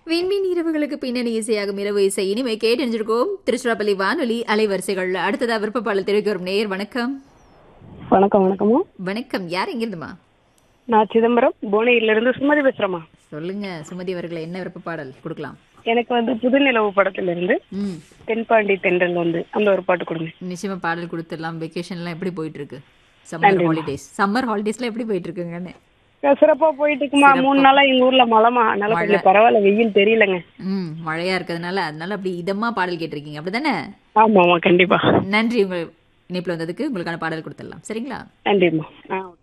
விண்மீன் இரவுகளுக்கு பின்னணி இசையாகும் இரவு இசை இனிமே கேட்டெஞ்சிருக்கோம் திருச்சிராப்பள்ளி வானொலி அலைவரிசைகள் அடுத்ததா விருப்பப்பாளர் தெரிவிக்க வரும் நேயர் வணக்கம் வணக்கம் வணக்கம்மா வணக்கம் யார் எங்கிருந்துமா நான் சிதம்பரம் புவனகிரில இருந்து சுமதி பேசுறேம்மா சொல்லுங்க சுமதி அவர்களை என்ன விருப்பப்பாடல் கொடுக்கலாம் எனக்கு வந்து புதுநிலவு படத்துல இருந்து ம் தென்பாண்டி தென்றல் வந்து அந்த ஒரு பாட்டு கொடுங்க நிச்சயமா பாடல் கொடுத்துடலாம் வெக்கேஷன்லாம் எப்படி போயிட்டு இருக்கு சம்மர் ஹாலிடேஸ் சம்மர் ஹாலிடேஸ்ல எப்படி போயிட்டு இருக்குங்கன்னு சிறப்பா போயிட்டு இருக்குமா மூணு நாளா எங்க ஊர்ல மழைமா அதனால கொஞ்சம் பரவாயில்ல வெயில் தெரியலங்க ம் மழையா இருக்கிறதுனால அதனால அப்படி இதமா பாடல் கேட்டிருக்கீங்க அப்படிதானே ஆமாமா கண்டிப்பா நன்றி உங்க இணைப்புல வந்ததுக்கு உங்களுக்கான பாடல் கொடுத்துடலாம் சரிங்களா நன்றிம்மா ஆ